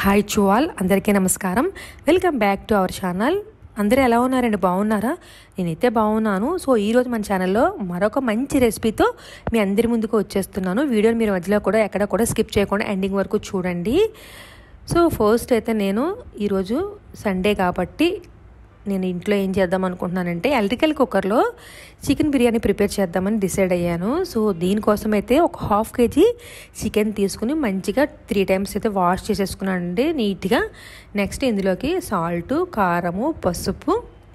hi to all అందరికీ నమస్కారం welcome back to our channel అందరూ ఎలా ఉన్నారండి బాగున్నారా నేనైతే బాగున్నాను సో ఈరోజు మన ఛానల్లో మరొక మంచి రెసిపీతో మీ అందరి ముందుకు వచ్చేస్తున్నాను వీడియోని మీరు మధ్యలో కూడా ఎక్కడ కూడా స్కిప్ చేయకుండా ఎండింగ్ వరకు చూడండి సో ఫస్ట్ అయితే నేను ఈరోజు సండే కాబట్టి నేను ఇంట్లో ఏం చేద్దాం అనుకుంటున్నానంటే ఎలక్ట్రికల్ కుక్కర్లో చికెన్ బిర్యానీ ప్రిపేర్ చేద్దామని డిసైడ్ అయ్యాను సో దీనికోసం అయితే ఒక హాఫ్ కేజీ చికెన్ తీసుకుని మంచిగా త్రీ టైమ్స్ అయితే వాష్ చేసేసుకున్నానండి నీట్గా నెక్స్ట్ ఇందులోకి సాల్ట్ కారము పసుపు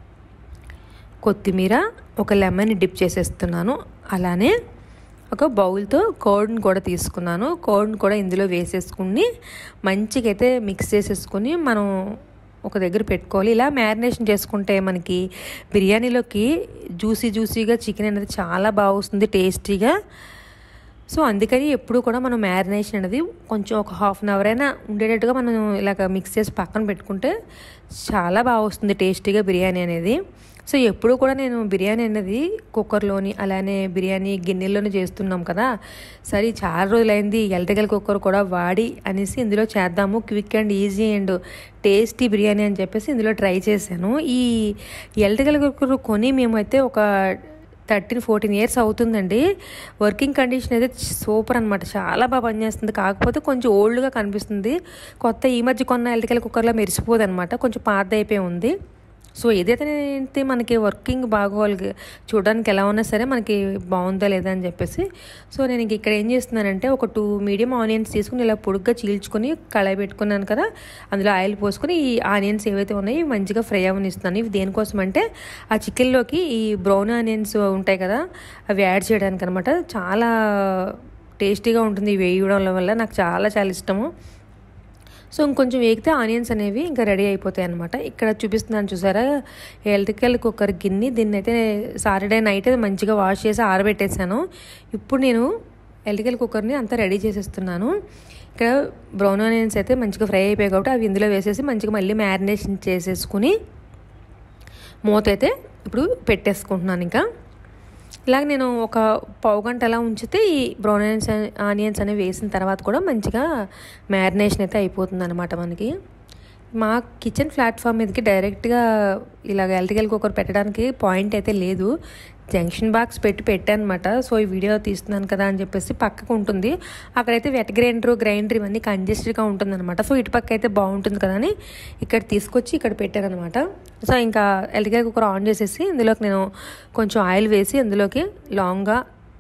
కొత్తిమీర ఒక లెమన్ డిప్ చేసేస్తున్నాను అలానే ఒక బౌల్తో కోడ్ని కూడా తీసుకున్నాను కోడ్ని కూడా ఇందులో వేసేసుకుని మంచిగా అయితే మిక్స్ చేసేసుకుని మనం ఒక దగ్గర పెట్టుకోవాలి ఇలా మ్యారినేషన్ చేసుకుంటే మనకి బిర్యానీలోకి జ్యూసీ జ్యూసీగా చికెన్ అనేది చాలా బాగా వస్తుంది టేస్టీగా సో అందుకని ఎప్పుడు కూడా మనం మ్యారినేషన్ అనేది కొంచెం ఒక హాఫ్ అన్ అవర్ అయినా ఉండేటట్టుగా మనం ఇలాగ మిక్స్ చేసి పక్కన పెట్టుకుంటే చాలా బాగా వస్తుంది టేస్టీగా బిర్యానీ అనేది సో ఎప్పుడు కూడా నేను బిర్యానీ అనేది కుక్కర్లోని అలానే బిర్యానీ గిన్నెల్లోనే చేస్తున్నాం కదా సరే చాలా రోజులైంది ఎలక్ట్రికల్ కుక్కర్ కూడా వాడి అనేసి ఇందులో చేద్దాము quick and easy and tasty biryani అని చెప్పేసి ఇందులో ట్రై చేశాను ఈ ఎలక్ట్రికల్ కుక్కర్ కొని మేమైతే ఒక థర్టీన్ ఫోర్టీన్ ఇయర్స్ అవుతుందండి వర్కింగ్ కండిషన్ అయితే సూపర్ అనమాట చాలా బాగా పనిచేస్తుంది కాకపోతే కొంచెం ఓల్డ్గా కనిపిస్తుంది కొత్త ఈ మధ్య కొన్న ఎలక్ట్రికల్ కుక్కర్లో మెరిసిపోదు అనమాట కొంచెం పాత అయిపోయి ఉంది సో ఏదైతే ఏంటి మనకి వర్కింగ్ బాగోవాలి చూడడానికి ఎలా ఉన్నా సరే మనకి బాగుందా లేదా అని చెప్పేసి సో నేను ఇంక ఇక్కడ ఏం చేస్తున్నానంటే ఒక టూ మీడియం ఆనియన్స్ తీసుకుని ఇలా పొడుగ్గా చీల్చుకొని కళాయి పెట్టుకున్నాను కదా అందులో ఆయిల్ పోసుకొని ఈ ఆనియన్స్ ఏవైతే ఉన్నాయో మంచిగా ఫ్రై అవనిస్తున్నాను ఇవి దేనికోసం అంటే ఆ చికెన్లోకి ఈ బ్రౌన్ ఆనియన్స్ ఉంటాయి కదా అవి యాడ్ చేయడానికి అనమాట చాలా టేస్టీగా ఉంటుంది ఇవి వేయడం వల్ల నాకు చాలా చాలా ఇష్టము సో ఇంకొంచెం వేగితే ఆనియన్స్ అనేవి ఇంకా రెడీ అయిపోతాయి అనమాట ఇక్కడ చూపిస్తున్నాను చూసారా ఎలక్ట్రికల్ కుక్కర్ గిన్నె దీన్ని అయితే సాటర్డే నైట్ మంచిగా వాష్ చేసి ఆరబెట్టేశాను ఇప్పుడు నేను ఎలక్ట్రికల్ కుక్కర్ని అంతా రెడీ చేసేస్తున్నాను ఇక్కడ బ్రౌన్ ఆనియన్స్ అయితే మంచిగా ఫ్రై అయిపోయాయి కాబట్టి అవి ఇందులో వేసేసి మంచిగా మళ్ళీ మ్యారినేషన్ చేసేసుకుని మూత అయితే ఇప్పుడు పెట్టేసుకుంటున్నాను ఇంకా ఇలాగ నేను ఒక పావు గంట అలా ఉంచితే ఈ బ్రౌన్ ఆనియన్స్ ఆనియన్స్ అనేవి వేసిన తర్వాత కూడా మంచిగా మ్యారినేషన్ అయితే అయిపోతుంది అనమాట మనకి మా కిచెన్ ప్లాట్ఫామ్ మీదకి డైరెక్ట్గా ఇలాగ ఎలక్ట్రికల్ కుక్కర్ పెట్టడానికి పాయింట్ అయితే లేదు జంక్షన్ బాక్స్ పెట్టి పెట్టానమాట సో ఈ వీడియో తీస్తున్నాను కదా అని చెప్పేసి పక్కకు ఉంటుంది అక్కడైతే వెట్ గ్రైండర్ గ్రైండర్ ఇవన్నీ కంజెస్టెడ్గా ఉంటుంది అనమాట సో ఇటు పక్క అయితే బాగుంటుంది కదా అని ఇక్కడ తీసుకొచ్చి ఇక్కడ పెట్టారనమాట సో ఇంకా ఎలక్ట్రికల్ కుక్కర్ ఆన్ చేసేసి ఇందులోకి నేను కొంచెం ఆయిల్ వేసి అందులోకి లాంగ్గా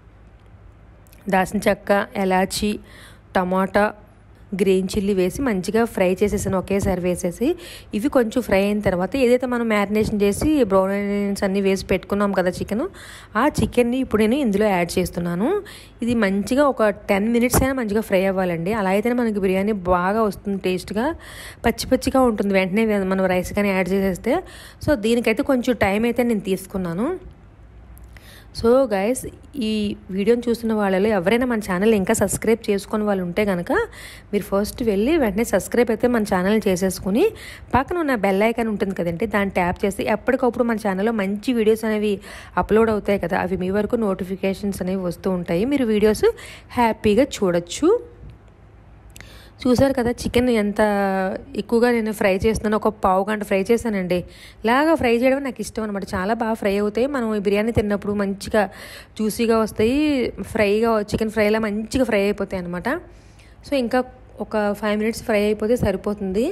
దాసిన చెక్క ఎలాచి టమాటా గ్రీన్ చిల్లీ వేసి మంచిగా ఫ్రై చేసేసాను ఒకేసారి వేసేసి ఇవి కొంచెం ఫ్రై అయిన తర్వాత ఏదైతే మనం మ్యారినేషన్ చేసి బ్రౌన్ ఆనియన్స్ అన్నీ వేసి పెట్టుకున్నాం కదా చికెన్ ఆ చికెన్ని ఇప్పుడు నేను ఇందులో యాడ్ చేస్తున్నాను ఇది మంచిగా ఒక టెన్ మినిట్స్ అయినా మంచిగా ఫ్రై అవ్వాలండి అలా అయితేనే మనకి బిర్యానీ బాగా వస్తుంది టేస్ట్గా పచ్చి పచ్చిగా ఉంటుంది వెంటనే మనం రైస్ కానీ యాడ్ చేసేస్తే సో దీనికైతే కొంచెం టైం అయితే నేను తీసుకున్నాను సో గైస్ ఈ వీడియోని చూస్తున్న వాళ్ళలో ఎవరైనా మన ఛానల్ ఇంకా సబ్స్క్రైబ్ చేసుకుని వాళ్ళు ఉంటే కనుక మీరు ఫస్ట్ వెళ్ళి వెంటనే సబ్స్క్రైబ్ అయితే మన ఛానల్ చేసేసుకుని పక్కన ఉన్న బెల్ ఐకాన్ ఉంటుంది కదండి దాన్ని ట్యాప్ చేసి ఎప్పటికప్పుడు మన ఛానల్లో మంచి వీడియోస్ అనేవి అప్లోడ్ అవుతాయి కదా అవి మీ వరకు నోటిఫికేషన్స్ అనేవి వస్తూ ఉంటాయి మీరు వీడియోస్ హ్యాపీగా చూడొచ్చు చూసారు కదా చికెన్ ఎంత ఎక్కువగా నేను ఫ్రై చేస్తున్నాను ఒక పావు గంట ఫ్రై చేశానండి ఇలాగా ఫ్రై చేయడం నాకు ఇష్టం అనమాట చాలా బాగా ఫ్రై అవుతాయి మనం ఈ బిర్యానీ తిన్నప్పుడు మంచిగా జ్యూసీగా వస్తాయి ఫ్రైగా చికెన్ ఫ్రైలా మంచిగా ఫ్రై అయిపోతాయి అనమాట సో ఇంకా ఒక ఫైవ్ మినిట్స్ ఫ్రై అయిపోతే సరిపోతుంది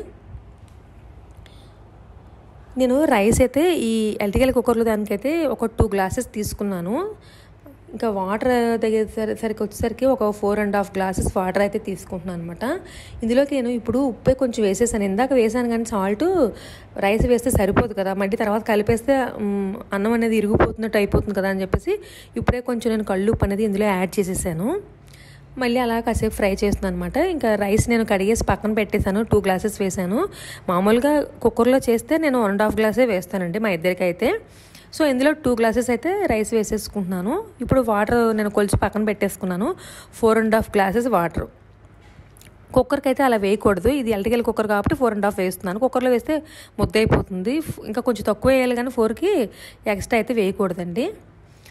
నేను రైస్ అయితే ఈ ఎలక్ట్రికల్ కుక్కర్లో దానికైతే ఒక టూ గ్లాసెస్ తీసుకున్నాను ఇంకా వాటర్ దగ్గర సరికి వచ్చేసరికి ఒక four and half glasses water అయితే తీసుకుంటున్నాను అనమాట ఇందులోకి నేను ఇప్పుడు ఉప్పే కొంచెం వేసేసాను ఇందాక వేసాను కానీ సాల్ట్ రైస్ వేస్తే సరిపోదు కదా మళ్ళీ తర్వాత కలిపేస్తే అన్నం అనేది ఇరిగిపోతున్నట్టు అయిపోతుంది కదా అని చెప్పేసి ఇప్పుడే కొంచెం నేను కళ్ళు ఉప్పు అనేది ఇందులో యాడ్ చేసేసాను మళ్ళీ అలా కాసేపు ఫ్రై చేస్తున్నాను అనమాట ఇంకా రైస్ నేను కడిగేసి పక్కన పెట్టేశాను టూ గ్లాసెస్ వేసాను మామూలుగా కుక్కర్లో చేస్తే నేను వన్ అండ్ హాఫ్ గ్లాసే వేస్తానండి మా ఇద్దరికి అయితే సో ఇందులో టూ గ్లాసెస్ అయితే రైస్ వేసేసుకుంటున్నాను ఇప్పుడు వాటర్ నేను కొలిచి పక్కన పెట్టేసుకున్నాను four and half glasses water కుక్కర్కి అయితే అలా వేయకూడదు ఇది ఎలక్ట్రికల్ కుక్కర్ కాబట్టి ఫోర్ అండ్ హాఫ్ వేస్తున్నాను కుక్కర్లో వేస్తే ముద్ద అయిపోతుంది ఇంకా కొంచెం తక్కువ వేయాలి కానీ ఫోర్కి ఎక్స్ట్రా అయితే వేయకూడదండి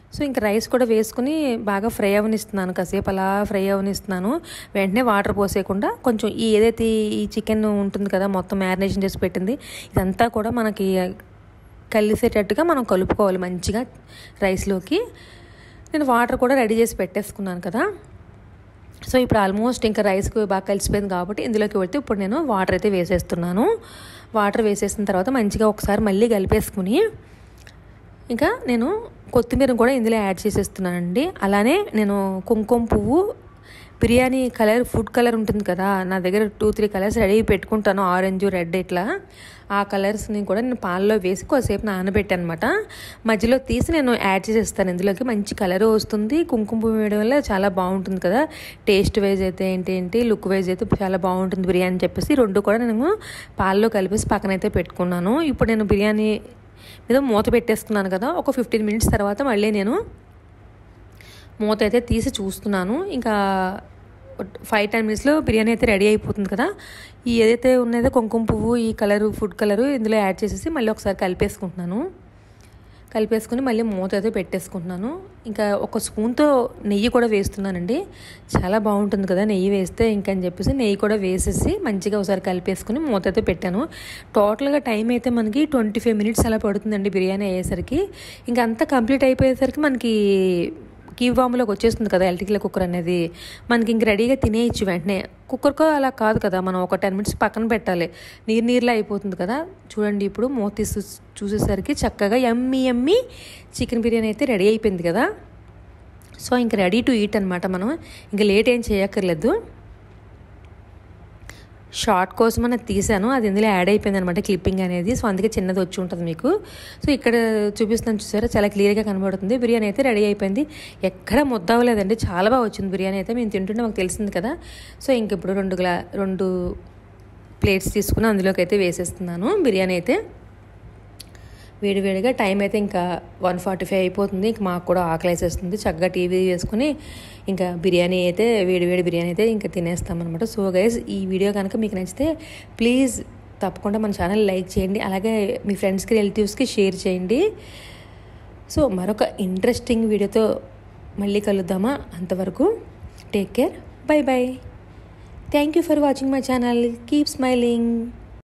సో ఇంకా రైస్ కూడా వేసుకుని బాగా ఫ్రై అవనిస్తున్నాను కాసేపు అలా ఫ్రై అవనిస్తున్నాను వెంటనే వాటర్ పోసేయకుండా కొంచెం ఈ ఏదైతే ఈ చికెన్ ఉంటుంది కదా మొత్తం మ్యారినేషన్ చేసి పెట్టింది ఇదంతా కూడా మనకి కలిసేటట్టుగా మనం కలుపుకోవాలి మంచిగా రైస్లోకి నేను వాటర్ కూడా రెడీ చేసి పెట్టేసుకున్నాను కదా సో ఇప్పుడు ఆల్మోస్ట్ ఇంకా రైస్కి బాగా కలిసిపోయింది కాబట్టి ఇందులోకి పెడితే ఇప్పుడు నేను వాటర్ అయితే వేసేస్తున్నాను వాటర్ వేసేసిన తర్వాత మంచిగా ఒకసారి మళ్ళీ కలిపేసుకుని ఇంకా నేను కొత్తిమీర కూడా ఇందులో యాడ్ చేసేస్తున్నానండి అలానే నేను కుంకుమ పువ్వు బిర్యానీ కలర్ ఫుడ్ కలర్ ఉంటుంది కదా నా దగ్గర టూ త్రీ కలర్స్ రెడీ పెట్టుకుంటాను ఆరెంజ్ రెడ్ ఇట్లా ఆ కలర్స్ని కూడా నేను పాలలో వేసి కొద్దిసేపు నానబెట్టాను అనమాట మధ్యలో తీసి నేను యాడ్ చేసేస్తాను ఇందులోకి మంచి కలర్ వస్తుంది కుంకుమ పువ్వు వేయడం వల్ల చాలా బాగుంటుంది కదా టేస్ట్ వైజ్ అయితే ఏంటి ఏంటి లుక్ వైజ్ అయితే చాలా బాగుంటుంది బిర్యానీ అని చెప్పేసి రెండు కూడా నేను పాలలో కలిపేసి పక్కనైతే పెట్టుకున్నాను ఇప్పుడు నేను బిర్యానీ మీద మూత పెట్టేసుకున్నాను కదా ఒక ఫిఫ్టీన్ మినిట్స్ తర్వాత మళ్ళీ నేను మూత అయితే తీసి చూస్తున్నాను ఇంకా ఫైవ్ టెన్ మినిట్స్లో బిర్యానీ అయితే రెడీ అయిపోతుంది కదా ఈ ఏదైతే ఉన్నదో కుంకుమ పువ్వు ఈ కలరు ఫుడ్ కలరు ఇందులో యాడ్ చేసేసి మళ్ళీ ఒకసారి కలిపేసుకుంటున్నాను కలిపేసుకుని మళ్ళీ మూత అయితే పెట్టేసుకుంటున్నాను ఇంకా ఒక స్పూన్తో నెయ్యి కూడా వేస్తున్నానండి చాలా బాగుంటుంది కదా నెయ్యి వేస్తే ఇంకని చెప్పేసి నెయ్యి కూడా వేసేసి మంచిగా ఒకసారి కలిపేసుకుని మూత అయితే పెట్టాను టోటల్గా టైం అయితే మనకి ట్వంటీ ఫైవ్ మినిట్స్ అలా పడుతుందండి బిర్యానీ అయ్యేసరికి ఇంకా అంతా కంప్లీట్ అయిపోయేసరికి మనకి కీవాములోకి వచ్చేస్తుంది కదా ఎలక్ట్రికల్ కుక్కర్ అనేది మనకి ఇంక రెడీగా తినేయచ్చు వెంటనే కుక్కర్కో అలా కాదు కదా మనం ఒక టెన్ మినిట్స్ పక్కన పెట్టాలి నీరు నీరులా అయిపోతుంది కదా చూడండి ఇప్పుడు మూత తీసి చూసేసరికి చక్కగా ఎమ్మి ఎమ్మి చికెన్ బిర్యానీ అయితే రెడీ అయిపోయింది కదా సో ఇంక రెడీ టు ఈట్ అనమాట మనం ఇంకా లేట్ ఏం చేయక్కర్లేదు షార్ట్ కోసం అని తీసాను అది ఇందులో యాడ్ అయిపోయింది అనమాట క్లిప్పింగ్ అనేది సో అందుకే చిన్నది వచ్చి ఉంటుంది మీకు సో ఇక్కడ చూపిస్తున్నాను చూసారా చాలా క్లియర్గా కనబడుతుంది బిర్యానీ అయితే రెడీ అయిపోయింది ఎక్కడ ముద్ద అవ్వలేదండి చాలా బాగా వచ్చింది బిర్యానీ అయితే మేము తింటుంటే మాకు తెలిసింది కదా సో ఇంక ఇప్పుడు రెండు గ్లా రెండు ప్లేట్స్ తీసుకుని అందులోకి అయితే వేసేస్తున్నాను బిర్యానీ అయితే వేడివేడిగా టైం అయితే ఇంకా వన్ ఫార్టీ ఫైవ్ అయిపోతుంది ఇంక మాకు కూడా ఆకలి వేసేస్తుంది చక్కగా టీవీ వేసుకుని ఇంకా బిర్యానీ అయితే వేడివేడి బిర్యానీ అయితే ఇంకా తినేస్తామన్నమాట సో గైజ్ ఈ వీడియో కనుక మీకు నచ్చితే ప్లీజ్ తప్పకుండా మన ఛానల్ లైక్ చేయండి అలాగే మీ ఫ్రెండ్స్కి రిలేటివ్స్కి షేర్ చేయండి సో మరొక ఇంట్రెస్టింగ్ వీడియోతో మళ్ళీ కలుద్దామా అంతవరకు take care bye bye thank you for watching my channel keep smiling